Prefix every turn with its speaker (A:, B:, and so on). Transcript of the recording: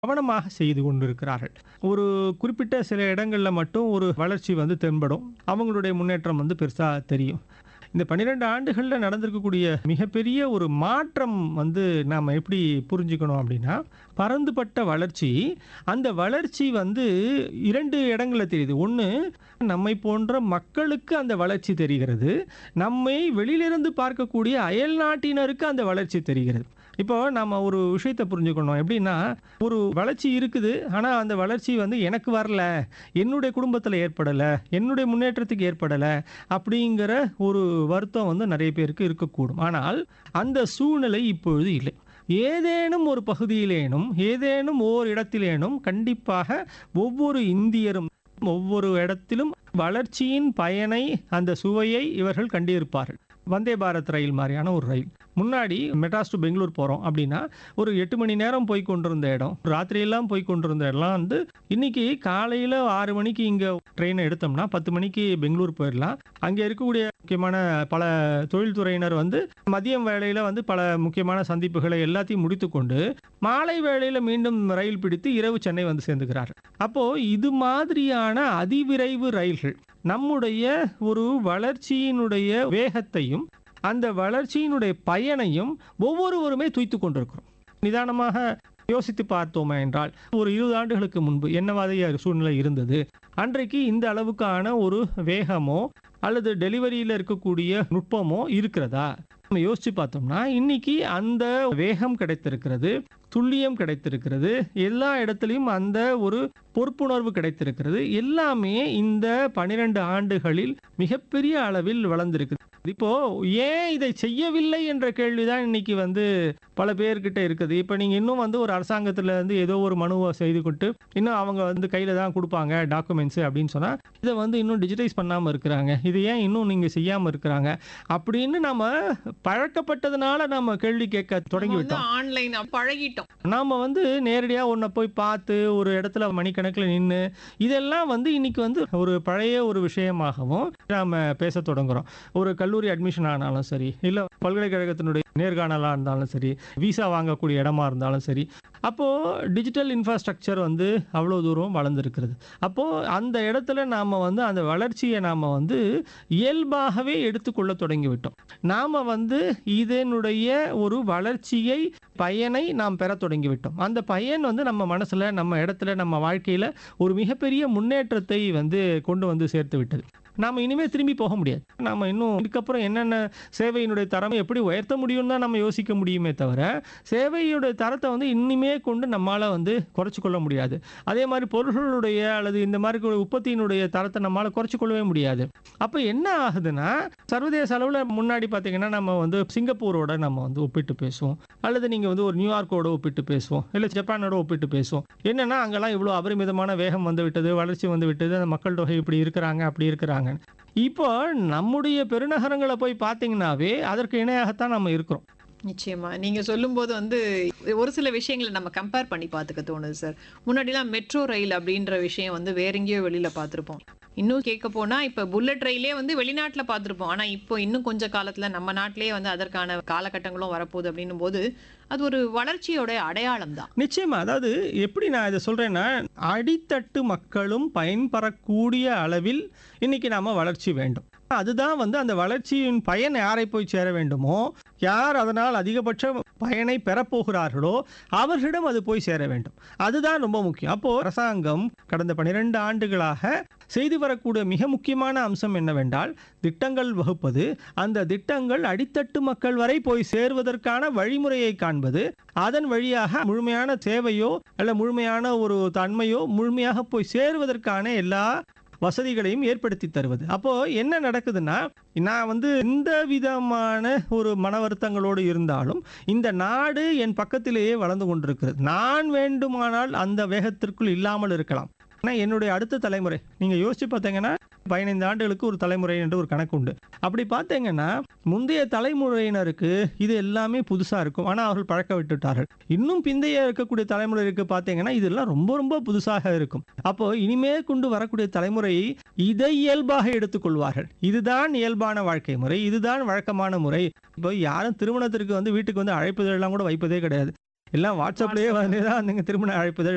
A: கவனமாக செய்து கொண்டிருக்கிறார்கள் ஒரு குறிப்பிட்ட சில இடங்கள்ல மட்டும் ஒரு வளர்ச்சி வந்து தென்படும் அவங்களுடைய முன்னேற்றம் வந்து பெருசா தெரியும் இந்த 12 ஆண்டுகள்ல நடந்திருக்கக்கூடிய மிகப்பெரிய ஒரு மாற்றம் வந்து நாம எப்படி புரிஞ்சுக்கணும் அப்படின்னா பரந்துபட்ட வளர்ச்சி அந்த வளர்ச்சி வந்து இரண்டு இடங்கள்ல தெரியுது ஒன்று நம்மை போன்ற மக்களுக்கு அந்த வளர்ச்சி தெரிகிறது நம்மை வெளியிலிருந்து பார்க்கக்கூடிய அயல் நாட்டினருக்கு அந்த வளர்ச்சி தெரிகிறது இப்போ நம்ம ஒரு விஷயத்தை புரிஞ்சுக்கணும் எப்படின்னா ஒரு வளர்ச்சி இருக்குது ஆனால் அந்த வளர்ச்சி வந்து எனக்கு வரல என்னுடைய குடும்பத்தில் ஏற்படலை என்னுடைய முன்னேற்றத்துக்கு ஏற்படலை அப்படிங்கிற ஒரு வருத்தம் வந்து நிறைய பேருக்கு இருக்கக்கூடும் ஆனால் அந்த சூழ்நிலை இப்பொழுது இல்லை ஏதேனும் ஒரு பகுதியிலேனும் ஏதேனும் ஓர் இடத்திலேனும் கண்டிப்பாக ஒவ்வொரு இந்தியரும் ஒவ்வொரு இடத்திலும் வளர்ச்சியின் பயனை அந்த சுவையை இவர்கள் கண்டிருப்பார்கள் வந்தே பாரத் ரயில் மாதிரியான ஒரு ரயில் முன்னாடி மெட்ராஸ் டு பெங்களூர் போகிறோம் அப்படின்னா ஒரு எட்டு மணி நேரம் போய் கொண்டிருந்த இடம் ராத்திரியெல்லாம் போய் கொண்டிருந்த இடம்லாம் வந்து இன்னைக்கு காலையில் ஆறு மணிக்கு இங்கே ட்ரெயினை எடுத்தோம்னா பத்து மணிக்கு பெங்களூர் போயிடலாம் அங்கே இருக்கக்கூடிய முக்கியமான பல தொழில்துறையினர் வந்து மதியம் வேளையில் வந்து பல முக்கியமான சந்திப்புகளை எல்லாத்தையும் முடித்துக்கொண்டு மாலை வேளையில் மீண்டும் ரயில் பிடித்து இரவு சென்னை வந்து சேர்ந்துக்கிறார்கள் அப்போது இது மாதிரியான அதிவிரைவு ரயில்கள் நம்முடைய ஒரு வளர்ச்சியினுடைய வேகத்தையும் அந்த வளர்ச்சியினுடைய பயனையும் ஒவ்வொருவருமே துய்த்து கொண்டிருக்கிறோம் நிதானமாக யோசித்து பார்த்தோமே என்றால் ஒரு இருபது ஆண்டுகளுக்கு முன்பு என்ன மாதிரியான சூழ்நிலை இருந்தது அன்றைக்கு இந்த அளவுக்கான ஒரு வேகமோ அல்லது டெலிவரியில் இருக்கக்கூடிய நுட்பமோ இருக்கிறதா நம்ம யோசிச்சு பார்த்தோம்னா இன்னைக்கு அந்த வேகம் கிடைத்திருக்கிறது துல்லியம் கிடைத்திருக்கிறது எல்லா இடத்துலையும் அந்த ஒரு பொறுப்புணர்வு கிடைத்திருக்கிறது எல்லாமே இந்த பனிரெண்டு ஆண்டுகளில் மிகப்பெரிய அளவில் வளர்ந்திருக்கு இப்போ ஏன் இதை செய்யவில்லை என்ற கேள்விதான் இன்னைக்கு வந்து பல பேர்கிட்ட இருக்குது இப்போ நீங்க இன்னும் வந்து ஒரு அரசாங்கத்துல இருந்து ஏதோ ஒரு மனுவை செய்து கொண்டு இன்னும் அவங்க வந்து கையில தான் கொடுப்பாங்க டாக்குமெண்ட்ஸ் அப்படின்னு சொன்னா இதை வந்து இன்னும் டிஜிட்டைஸ் பண்ணாம இருக்கிறாங்க இது ஏன் இன்னும் நீங்க செய்யாம இருக்கிறாங்க அப்படின்னு நம்ம பழக்கப்பட்டதுனால நம்ம கேள்வி கேட்க தொடங்கி விட்டோம்
B: ஆன்லைன் பழகிட்டோம்
A: நாம வந்து நேரடியா உன்னை போய் பார்த்து ஒரு இடத்துல மணிக்கணக்கில் நின்று இதெல்லாம் வந்து இன்னைக்கு வந்து ஒரு பழைய ஒரு விஷயமாகவும் நாம பேச தொடங்குறோம் ஒரு கல்லூரி அட்மிஷன் ஆனாலும் சரி இல்ல பல்கலைக்கழகத்தினுடைய நேர்காணலாக இருந்தாலும் சரி விசா வாங்கக்கூடிய இடமா இருந்தாலும் சரி அப்போ டிஜிட்டல் இன்ஃப்ராஸ்ட்ரக்சர் வந்து அவ்வளோ தூரம் வளர்ந்துருக்கிறது அப்போ அந்த இடத்துல நாம வந்து அந்த வளர்ச்சியை நாம வந்து இயல்பாகவே எடுத்துக்கொள்ள தொடங்கிவிட்டோம் நாம வந்து இதனுடைய ஒரு வளர்ச்சியை பயனை நாம் பெற தொடங்கிவிட்டோம் அந்த பயன் வந்து நம்ம மனசுல நம்ம இடத்துல நம்ம வாழ்க்கையில ஒரு மிகப்பெரிய முன்னேற்றத்தை வந்து கொண்டு வந்து சேர்த்து விட்டது நாம இனிமே திரும்பி போக முடியாது நாம இன்னும் இதுக்கப்புறம் என்னென்ன சேவையினுடைய தரம் எப்படி உயர்த்த முடியும்னு தான் நம்ம யோசிக்க முடியுமே தவிர சேவையுடைய தரத்தை வந்து இனிமே கொண்டு நம்மால வந்து குறைச்சு கொள்ள முடியாது அதே மாதிரி பொருள்களுடைய அல்லது இந்த மாதிரி ஒரு உற்பத்தியினுடைய தரத்தை நம்மால குறைச்சு கொள்ளவே முடியாது அப்போ என்ன ஆகுதுன்னா சர்வதேச அளவில் முன்னாடி பார்த்தீங்கன்னா நம்ம வந்து சிங்கப்பூரோட நம்ம வந்து ஒப்பிட்டு பேசுவோம் அல்லது நீங்கள் வந்து ஒரு நியூயார்க்கோட ஒப்பிட்டு பேசுவோம் இல்லை ஜப்பானோட ஒப்பிட்டு பேசுவோம் என்னன்னா அங்கெல்லாம் இவ்வளோ அபரிமிதமான வேகம் வந்து விட்டது வளர்ச்சி வந்து விட்டது அந்த மக்கள் தொகை இப்படி இருக்கிறாங்க அப்படி இருக்கிறாங்க இப்போ நம்முடைய பெருநகரங்களை போய் பார்த்தீங்கன்னாவே அதற்கு இணையாகத்தான் நம்ம இருக்கிறோம்
B: நிச்சயமா நீங்க சொல்லும்போது வந்து ஒரு சில விஷயங்களை நம்ம கம்பேர் பண்ணி பார்த்துக்க தோணுது சார் முன்னாடிலாம் மெட்ரோ ரயில் அப்படின்ற விஷயம் வந்து வேற எங்கேயோ வெளியில பார்த்துருப்போம் இன்னும் கேட்க போனா இப்ப புல்லட் ரயிலே வந்து வெளிநாட்டுல பார்த்துருப்போம் ஆனா இப்போ இன்னும் கொஞ்ச காலத்துல நம்ம நாட்டிலேயே வந்து அதற்கான காலகட்டங்களும் வரப்போகுது அப்படின்னும் போது அது ஒரு வளர்ச்சியோட அடையாளம் தான்
A: நிச்சயமா அதாவது எப்படி நான் இதை சொல்றேன்னா அடித்தட்டு மக்களும் பயன்பெறக்கூடிய அளவில் இன்னைக்கு நாம வளர்ச்சி வேண்டும் அதுதான் வந்து அந்த வளர்ச்சியின் பயன் யாரை போய் சேர வேண்டுமோ யார் அதனால் அதிகபட்ச பயனை பெறப்போகிறார்களோ அவர்களிடம் அது போய் சேர வேண்டும் அதுதான் ரொம்ப முக்கியம் அப்போ அரசாங்கம் கடந்த பனிரெண்டு ஆண்டுகளாக செய்து வரக்கூடிய மிக முக்கியமான அம்சம் என்னவென்றால் திட்டங்கள் வகுப்பது அந்த திட்டங்கள் அடித்தட்டு மக்கள் வரை போய் சேருவதற்கான வழிமுறையை காண்பது அதன் வழியாக முழுமையான சேவையோ அல்ல முழுமையான ஒரு தன்மையோ முழுமையாக போய் சேருவதற்கான எல்லா வசதிகளையும் ஏற்படுத்தி தருவது அப்போ என்ன நடக்குதுன்னா நான் வந்து எந்த விதமான ஒரு மன வருத்தங்களோடு இருந்தாலும் இந்த நாடு என் பக்கத்திலேயே வளர்ந்து கொண்டிருக்கிறது நான் வேண்டுமானால் அந்த வேகத்திற்குள் இல்லாமல் இருக்கலாம் ஆனால் என்னுடைய அடுத்த தலைமுறை நீங்கள் யோசிச்சு பார்த்தீங்கன்னா பதினைந்து ஆண்டுகளுக்கு ஒரு தலைமுறை என்று ஒரு கணக்கு உண்டு அப்படி பார்த்தீங்கன்னா முந்தைய தலைமுறையினருக்கு இது எல்லாமே புதுசாக இருக்கும் ஆனால் அவர்கள் பழக்க விட்டுட்டார்கள் இன்னும் பிந்தைய இருக்கக்கூடிய தலைமுறைக்கு பார்த்தீங்கன்னா இதெல்லாம் ரொம்ப ரொம்ப புதுசாக இருக்கும் அப்போ இனிமே கொண்டு வரக்கூடிய தலைமுறையை இதை இயல்பாக எடுத்துக்கொள்வார்கள் இதுதான் இயல்பான வாழ்க்கை முறை இதுதான் வழக்கமான முறை இப்போ யாரும் திருமணத்திற்கு வந்து வீட்டுக்கு வந்து அழைப்புதல் எல்லாம் கூட வைப்பதே கிடையாது எல்லாம் வாட்ஸ்அப்லேயே வந்து தான் நீங்கள் திருமண அழைப்புதல்